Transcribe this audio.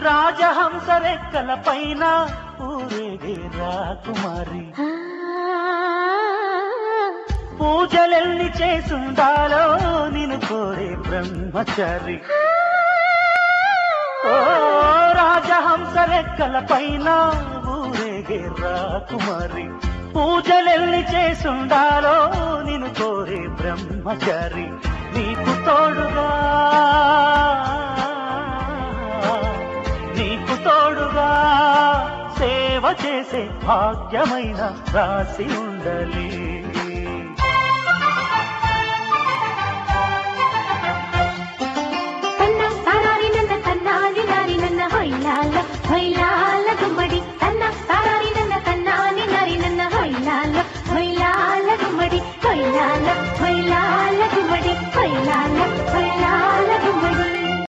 రాజహంస రెక్కల పైన ఊరేగే రాకుమారి పూజలెల్లి చేసుండాలో నిన్ను కోరే బ్రహ్మచారి ఓ రాజహంస రెక్కల పైన ఊరేగే రాకుమారి పూజలెల్లి చేసుండాలో నిన్ను కోరే బ్రహ్మచారి నీకు తోడుగా నీకు తోడుగా సేవ చేసే భాగ్యమైన రాసి ఉండలి తన్న తారారి నన్న తన్నాలి నారి నన్న హొయ్లాల హొయ్లాల గుమ్మడి తన్న తారారి నన్న తన్నాలి నారి నన్న హొయ్లాల హొయ్లాల గుమ్మడి హొయ్లాల హొయ్లాల గుమ్మడి హొయ్లాల హొయ్లాల